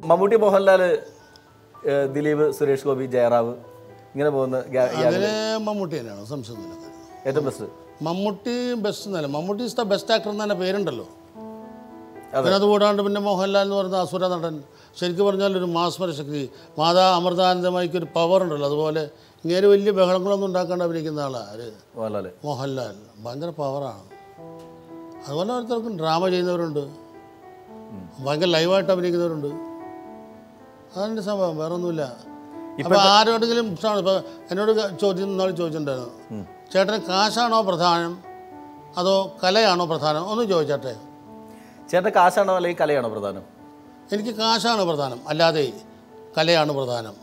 മമ്മൂട്ടി മോഹൻലാൽ ഏഹ്, ദിലീപ് സുരേഷ് ഗോപി ജയറാവ് ഇങ്ങനെ പോകുന്ന ഗ്യാ- ഗ്യാ- അതിന് മമ്മൂട്ടി തന്നെയാണ് സംശയമൊന്നുമില്ല ഏറ്റവും ബെസ്റ്റ് മമ്മൂട്ടി ബെസ്റ്റ് എന്നല്ല Mammootty is the best actor എന്ന് തന്നെ പേരുണ്ടല്ലോ അതെ. പിന്നെ അത് കൂടാണ്ട് പിന്നെ മോഹൻലാൽ എന്ന് പറയുന്ന അസുര നടൻ ശരിക്കും പറഞ്ഞാൽ ഒരു മാസ്മര ശക്തി മാതാ അമൃതാനന്ദമായിക്ക് ഒരു പവർ ഉണ്ടല്ലോ അതുപോലെ ഇങ്ങനെ വലിയ ബഹളങ്ങളൊന്നും ഉണ്ടാക്കാണ്ട് അഭിനയിക്കുന്ന ആളാണ് ആര് മോഹൻലാൽ മോഹൻലാൽ ഭയങ്കര പവറാണ് അതുപോലെ ഓരോരുത്തർക്കും ഡ്രാമ ചെയ്യുന്നവരുണ്ട് ഭയങ്കര ലൈവായിട്ട് അഭിനയിക്കുന്നവരുണ്ട് അതാണ് സംഭവം വേറെ ഒന്നുമില്ല അപ്പോൾ ആരോടെങ്കിലും ഇഷ്ടമാണ് ഇപ്പോൾ എന്നോട് ക- ചോദ്യം നാൾ ചോദിച്ചിട്ടുണ്ടായിരുന്നു ചേട്ടന് കാശാണോ പ്രധാനം അതോ കലയാണോ പ്രധാനം ഒന്ന് ചോദിച്ചാട്ടെ ചേട്ടൻ കാശാണോ അല്ലെങ്കിൽ കലയാണോ പ്രധാനം എനിക്ക് കാശാണ് പ്രധാനം അല്ലാതെ കലയാണ് പ്രധാനം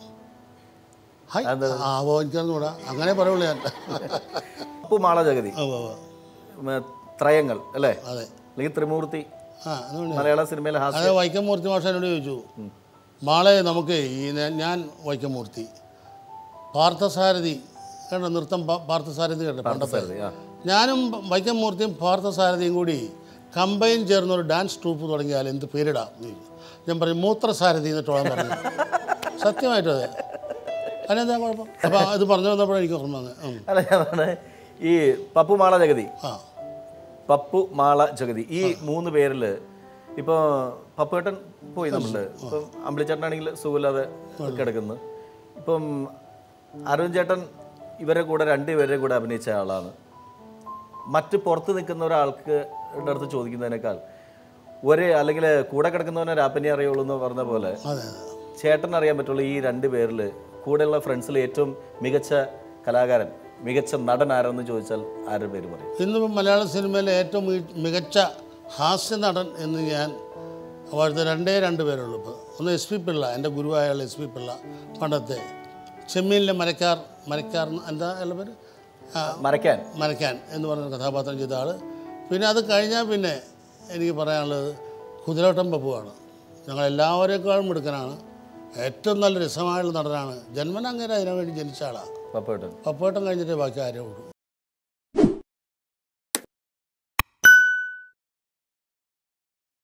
ഹൈ ആ ഓ എനിക്കറിഞ്ഞൂടാ അങ്ങനെ പറയുള്ളൂ ഞാൻ അപ്പു മാള ജഗതി ഓ, ഓ, ഓ. ഉം, ത്രയങ്ങൾ അല്ലേ അതെ അല്ലെങ്കിൽ ത്രിമൂർത്തി ആ അതുകൊണ്ട് മലയാള സിനിമയിലെ ഹാസ്യ അത് വൈക്കമൂർത്തി മാഷ എന്നോട് ചോദിച്ചു മാളെ നമുക്ക് ഈ ന- ഞാൻ വൈക്കമൂർത്തി പാർത്ഥസാരഥി കേട്ടോ നൃത്തം പാ- പാർത്ഥസാരഥി കേട്ടോ പണ്ടത്തെ സാരഥി, ആ. ഞാനും വൈക്കമൂർത്തിയും പാർത്ഥസാരഥിയും കൂടി കമ്പൈൻ ചേർന്ന് ഒരു ഡാൻസ് ട്രൂപ്പ് തുടങ്ങിയാൽ എന്ത് പേരിടാം എന്ന് ചോദിച്ചു. ഞാൻ പറഞ്ഞു മൂത്രസാരഥി എന്നിട്ടോളം പറഞ്ഞു സത്യമായിട്ടും അതെ അതിനെന്താ കുഴപ്പം അപ്പോൾ അത് പറഞ്ഞു വന്നപ്പോഴാണ് എനിക്ക് ഓർമ്മ വന്നത് ഉം. അല്ല ഞാൻ പറഞ്ഞത് ഈ പപ്പു മാള ജഗതി ആ പപ്പു മാള ജഗതി ഈ മൂന്ന് പേരിൽ ഇപ്പോൾ പപ്പുവേട്ടൻ പോയി നമ്മളിൽ ഇപ്പം അമ്പിളിച്ചേട്ടനാണെങ്കിൽ സുഖമില്ലാതെ കിടക്കുന്നു ഇപ്പം അരുൺ ചേട്ടൻ ഇവരെ കൂടെ രണ്ടുപേരുടെ കൂടെ അഭിനയിച്ച ആളാണ് മറ്റ് പുറത്ത് നിൽക്കുന്ന ഒരാൾക്ക് അടുത്ത് ചോദിക്കുന്നതിനേക്കാൾ ഒരു അല്ലെങ്കിൽ കൂടെ കിടക്കുന്നവനെ രാപ്പനെ അറിയുള്ളൂ എന്ന് പറഞ്ഞ പോലെ അതെ അതെ ചേട്ടൻ അറിയാൻ പറ്റുള്ളൂ ഈ രണ്ട് പേരിൽ കൂടെയുള്ള ഫ്രണ്ട്സിൽ ഏറ്റവും മികച്ച കലാകാരൻ മികച്ച നടൻ ആരെന്ന് ചോദിച്ചാൽ ആരുടെ പേര് പറയും ഇന്നിപ്പം മലയാള സിനിമയിലെ ഏറ്റവും മി- മികച്ച ഹാസ്യ നടൻ എന്ന് ഞാൻ അവിടുത്തെ രണ്ടേ രണ്ട് പേരുള്ളൂ ഇപ്പോൾ ഒന്ന് എസ് പി പിള്ള എൻ്റെ ഗുരുവായ എസ് പി പിള്ള പണ്ടത്തെ ചെമ്മീനിലെ മരക്കാർ മരക്കാർ എന്ന് എന്താ അയാളുടെ പേര് ആ, മറയ്ക്കാൻ മരക്കാൻ എന്ന് പറഞ്ഞ കഥാപാത്രം ചെയ്ത ആൾ പിന്നെ അത് കഴിഞ്ഞാൽ പിന്നെ എനിക്ക് പറയാനുള്ളത് കുതിരോട്ടം പപ്പുവാണ് ഞങ്ങൾ എല്ലാവരേക്കാളും മിടുക്കനാണ് ഏറ്റവും നല്ല രസമായുള്ള നടനാണ് ജന്മന അങ്ങനെ അതിനു വേണ്ടി ജനിച്ച ആളാണ് പപ്പേട്ടൻ പപ്പുവേട്ടം കഴിഞ്ഞിട്ടേ ബാക്കി ആരേ ഉള്ളൂ